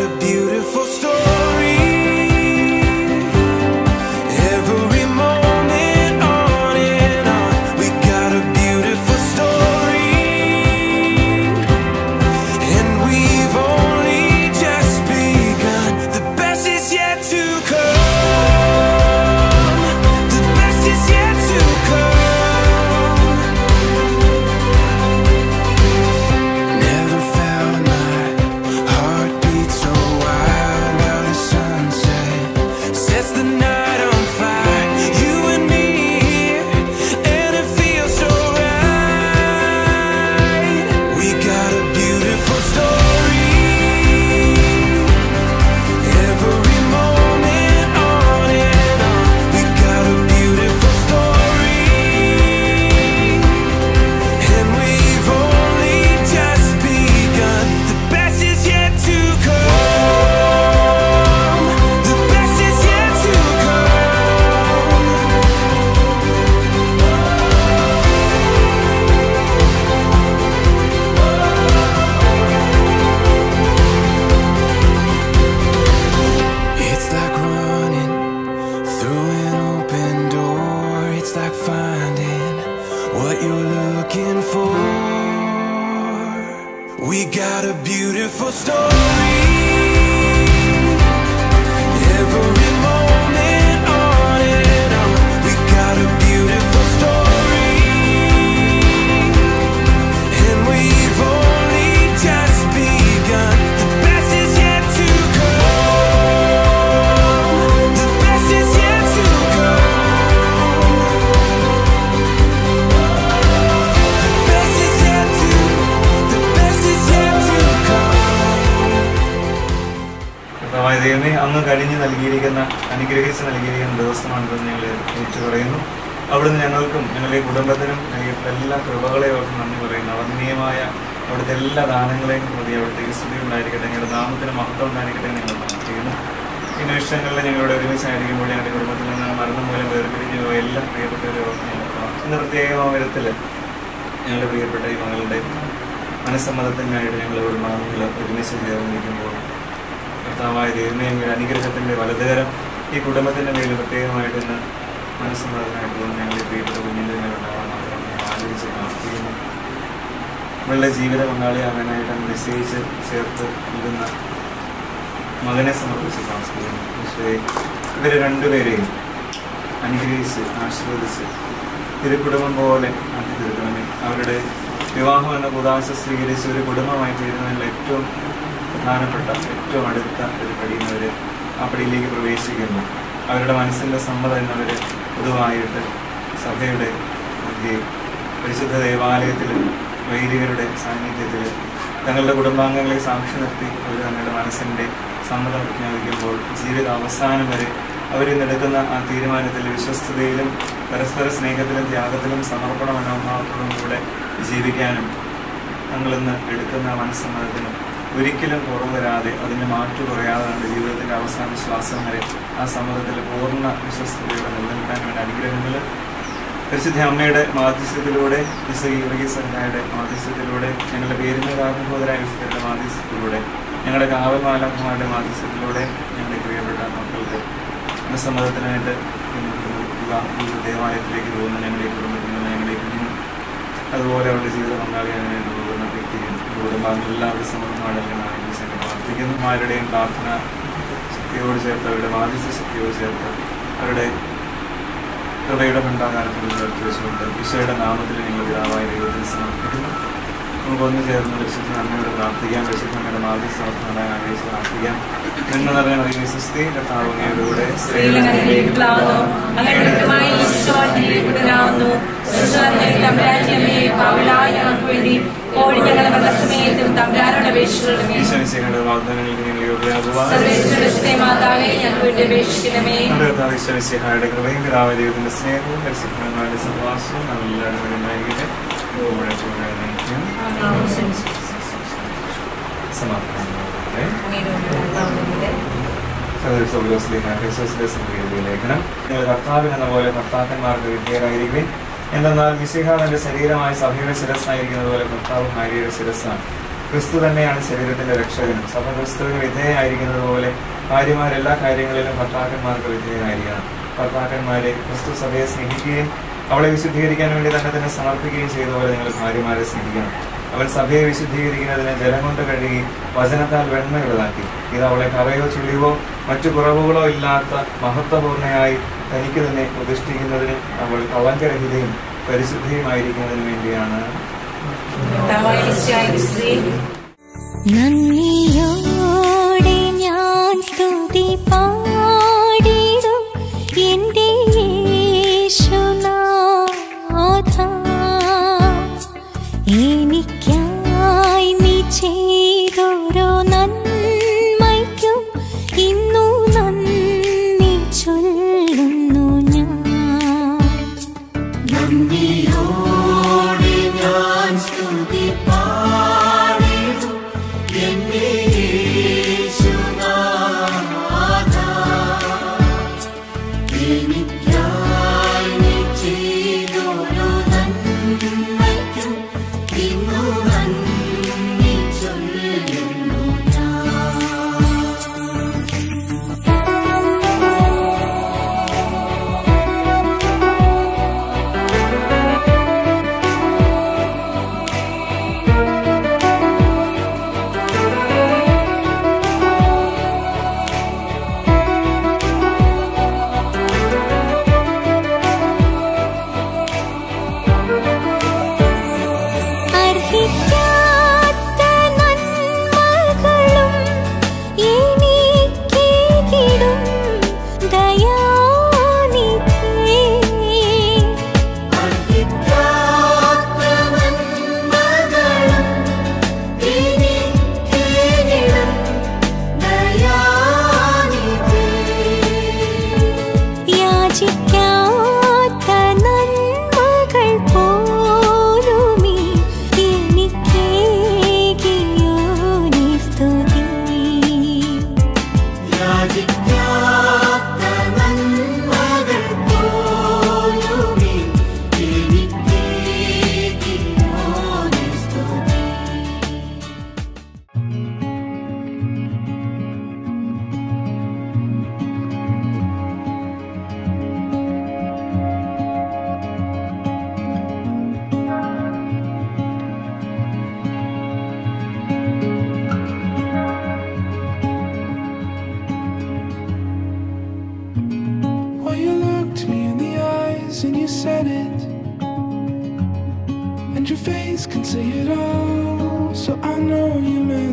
a beautiful story. Every moment on and on, we got a beautiful story. And we've only just begun. The best is yet to come. The best is yet to come. Never felt my heart beat so wild while the sunset sets the night on fire. You and me here, and it feels so right. We got a beautiful story. Every moment on and on, we got a beautiful story. And we've only just begun. The best is yet to come. The best is yet to come. It's like running through an open door. It's like finding what you're looking for. We got a beautiful story. Every moment on and on. We got a beautiful story. And we've only just begun. The best is yet to come. The best is yet to come. The best is yet to. The best is yet to come. കർത്താവായ ദൈവമേ അങ്ങ് കഴിഞ്ഞ് നൽകിയിരിക്കുന്ന അനുഗ്രഹിച്ച് നൽകിയിരിക്കുന്ന ദിവസമാണെന്ന് ഞങ്ങൾ ഏറ്റു പറയുന്നു അവിടുന്ന് ഞങ്ങൾക്കും ഞങ്ങളുടെ കുടുംബത്തിനും നൽകിയിട്ടുള്ള എല്ലാ കൃപകളെയും ഓർത്ത് നന്ദി പറയുന്നു അവർണ്ണീയമായ അവിടുത്തെ എല്ലാ ദാനങ്ങളെയും പ്രതി അവിടുത്തെ സ്തുതി ഉണ്ടായിരിക്കട്ടെ ഞങ്ങളുടെ നാമത്തിന് മഹത്വം ഉണ്ടായിരിക്കട്ടെ എന്ന് ഞങ്ങൾ പ്രാർത്ഥിക്കുന്നു ഈ നിമിഷങ്ങളിൽ ഞങ്ങളുടെ ഒരുമിച്ചായിരിക്കുമ്പോൾ ഞങ്ങളുടെ കുടുംബത്തിൽ നിന്ന് മരണം മൂലം വേർപിരിഞ്ഞു പോയ എല്ലാ പ്രിയപ്പെട്ടവരെയും ഓർത്ത് ഞങ്ങൾ പ്രാർത്ഥിക്കുന്നു ഇന്ന് പ്രത്യേകമായ വിധത്തിൽ ഞങ്ങളുടെ പ്രിയപ്പെട്ട ഈ മകളുടെ മനസ്സമ്മതത്തിനായിട്ട് ഞങ്ങൾ കുടുംബാംഗങ്ങൾ ഒരുമിച്ച് ചേർന്നിരിക്കുമ്പോൾ കർത്താവായ ദൈവമേ ഒരു അനുഗ്രഹത്തിന്റെ വലതുകരം ഈ കുടുംബത്തിന്റെ മേൽ പ്രത്യേകമായിട്ട് ഇന്ന് മനസ്സമ്മതത്തിനായിട്ട് തോന്നുന്നു ഞങ്ങൾ ഈ പ്രിയപ്പെട്ട കുഞ്ഞിൻ്റെ മേലുണ്ടാവാൻ മാത്രം ഞാൻ ആലോചിച്ച് പ്രാർത്ഥിക്കുന്നു നമ്മളുടെ ജീവിത പങ്കാളിയാകാനായിട്ട് നിശ്ചയിച്ച് ചേർത്ത് നൽകുന്ന മകനെ സമർപ്പിച്ച് പ്രാർത്ഥിക്കുന്നു ഈശോയെ ഇവരെ രണ്ടുപേരെയും അനുഗ്രഹിച്ച് ആശീർവദിച്ച് തിരുക്കുടുംബം പോലെ ആക്കി തീർക്കണമേ അവരുടെ വിവാഹം എന്ന കുതാശ സ്വീകരിച്ച് ഒരു കുടുംബമായി തീരുന്നതിൽ ഏറ്റവും പ്രധാനപ്പെട്ട ഏറ്റവും അടുത്ത ഒരു പടിയുന്നവർ ആ പടിയിലേക്ക് പ്രവേശിക്കുന്നു അവരുടെ മനസ്സിൻ്റെ സമ്മതം എന്നവർ പൊതുവായിട്ട് സഭയുടെ മധ്യേ പരിശുദ്ധ ദേവാലയത്തിൽ വൈദികരുടെ സാന്നിധ്യത്തിൽ തങ്ങളുടെ കുടുംബാംഗങ്ങളെ സാക്ഷി നിർത്തി അവർ തങ്ങളുടെ മനസ്സിൻ്റെ സമ്മതം പ്രഖ്യാപിക്കുമ്പോൾ ജീവിത അവസാനം വരെ അവരിന്നെടുക്കുന്ന ആ തീരുമാനത്തിൽ വിശ്വസ്തതയിലും പരസ്പര സ്നേഹത്തിലും ത്യാഗത്തിലും സമർപ്പണ മനോഭാവത്തോടും കൂടെ ജീവിക്കാനും തങ്ങളിന്ന് എടുക്കുന്ന മനസ്സമ്മതത്തിനും ഒരിക്കലും കുറവ് വരാതെ അതിന് മാറ്റു കുറയാതെ നമ്മുടെ ജീവിതത്തിൻ്റെ അവസാന ശ്വാസം വരെ ആ സമ്മതത്തിൽ പൂർണ്ണ വിശ്വസ്തയോടെ നിലനിൽക്കാൻ വേണ്ട അനുഗ്രഹങ്ങൾ പരിശുദ്ധ അമ്മയുടെ മാധ്യസ്ഥത്തിലൂടെ വിസയുടെ മാധ്യസ്ഥത്തിലൂടെ ഞങ്ങളുടെ പേരിനകാരണബോധരായ വിശുദ്ധരുടെ മാധ്യസ്ഥത്തിലൂടെ ഞങ്ങളുടെ കാവൽമാലാഖമാരുടെ മാധ്യസ്ഥത്തിലൂടെ ഞങ്ങളുടെ പ്രിയപ്പെട്ട മക്കൾക്ക് അനുസമ്മതത്തിനായിട്ട് ദേവാലയത്തിലേക്ക് പോകുന്ന ഞങ്ങളുടെ ഈ കുടുംബത്തിൽ നിന്ന് ഞങ്ങളുടെ ഈ കുഞ്ഞിനും അതുപോലെ അവരുടെ ജീവിത പങ്കാളിയാകാനായിട്ട് പോകുന്ന വ്യക്തിയും കുടുംബാംഗങ്ങൾ എല്ലാവരും സമർപ്പമാണെന്നാണ് സംഘം പ്രാർത്ഥിക്കുന്നു ആരുടെയും പ്രാർത്ഥന ശക്തിയോട് ചേർത്ത് അവരുടെ ബാധ്യസ്ഥ ശക്തിയോട് ചേർത്ത് അവരുടെ കൃപയുടെ ഭണ്ഡാകാരത്തിൽ വെച്ചുകൊണ്ട് ഈശോയുടെ നാമത്തിൽ നിങ്ങൾ പിതാവായ ദൈവത്തിന് സമർപ്പിക്കുന്നു നമുക്ക് ഒന്ന് ചേർന്ന് പരിശുദ്ധ അമ്മയോട് പ്രാർത്ഥിക്കാം പരിശുദ്ധ അമ്മയുടെ മാതൃ സമർപ്പണമായി ആഗ്രഹിച്ച് പ്രാർത്ഥിക്കാം നിന്ന് നിറഞ്ഞ അറിയുന്ന സുസ്ഥി കർത്താവ് അങ്ങയുടെ കൂടെ സ്ത്രീകളിലേക്കുള്ളാവുന്നു അങ്ങനെ കൃത്യമായി ഈശോ അനുഗ്രഹിക്കപ്പെട്ടവനാവുന്നു തമ്പരാജ്യമേ പാവലായ ഞങ്ങൾക്ക് വേണ്ടി ഓടി ഞങ്ങളുടെ മൃഗസമയത്തും തമ്പരാനുള്ള അപേക്ഷിക്കണമേ ഈശ്വരയുടെ വാഗ്ദാനങ്ങൾക്ക് നിങ്ങൾ യോഗ്യരാകുവാൻ സർവേശ്വരത്തെ മാതാവേ ഞങ്ങൾക്ക് വേണ്ടി അപേക്ഷിക്കണമേ നമ്മുടെ കർത്താവ് ഈശ്വരസിഹായുടെ കൃപയും പിതാവ് ദൈവത്തിന്റെ സ്നേഹവും പരിശുദ്ധമായ സഹവാസവും നമ്മളെല്ലാവരും ഉണ്ടായിരിക്കട്ടെ ഇവിടെ കൂടെ നയിക്കും സമാധാനം ലേഖനം നിങ്ങൾ കർത്താവിനെന്ന പോലെ കർത്താക്കന്മാർക്ക് വിദ്യരായിരിക്കും എന്തെന്നാൽ വിശിഹ തന്റെ ശരീരമായ സഭയുടെ ശിരസ്സായിരിക്കുന്നത് പോലെ കർത്താവ് ഭാര്യയുടെ ശിരസ്സാണ് ക്രിസ്തു തന്നെയാണ് ശരീരത്തിന്റെ രക്ഷകൻ സഭ ക്രിസ്തുവിന് വിധേയമായിരിക്കുന്നത് പോലെ ഭാര്യമാർ എല്ലാ കാര്യങ്ങളിലും ഭർത്താക്കന്മാർക്ക് വിധേയമായിരിക്കണം ഭർത്താക്കന്മാരെ ക്രിസ്തു സഭയെ സ്നേഹിക്കുകയും അവളെ വിശുദ്ധീകരിക്കാൻ വേണ്ടി തന്നെ തന്നെ സമർപ്പിക്കുകയും ചെയ്ത പോലെ നിങ്ങൾ ഭാര്യമാരെ സ്നേഹിക്കണം അവൻ സഭയെ വിശുദ്ധീകരിക്കുന്നതിന് ജലം കൊണ്ട് കഴുകി വചനത്താൽ വെണ്മയുള്ളതാക്കി ഇത് അവളെ കറയോ ചുളിവോ മറ്റു കുറവുകളോ ഇല്ലാത്ത മഹത്വപൂർണ്ണയായി തനിക്ക് തന്നെ പ്രതിഷ്ഠിക്കുന്നതിന് അവൾ കളങ്കരഹിതയും പരിശുദ്ധിയുമായിരിക്കുന്നതിന് വേണ്ടിയാണ് കർത്താവായ ഈശോയെ സ്തുതി. നന്ദിയോടെ ഞാൻ സ്തുതി പാടിടും എൻ്റെ യേശുനാഥ എനിക്കായി നീ ചെയ്തോരോ നന്മയ്ക്കും ഇന്നു നന്ദി ചൊല്ലുന്നു ഞാൻ നന്ദിയോടെ ഞാൻ സ്തുതി പാടിടും എന്റെ യേശുനാഥ. എനിക്കായി നീ ചെയ്തൊരു നന്മയ്ക്കും ഇന്നു നന്ദി ചൊല്ലുന്നു ഞാൻ അർഹിക്കാത്ത നന്മകളും എനിക്കേകിടും ദയാനിധി അർഹിക്കാത്ത നന്മകളും എനിക്കേകിടും ദയാനിധി. യാചിക്കാത്ത നന്മകൾ പോലുമീ എനിക്കേകിയോനി സ്തുതി യാചിക്കാത്ത നന്മകൾ പോലുമേ എനിക്കേകിയോനി സ്തുതി. Well, you looked me in the eyes and you said it. And your face can say it all. So I know you meant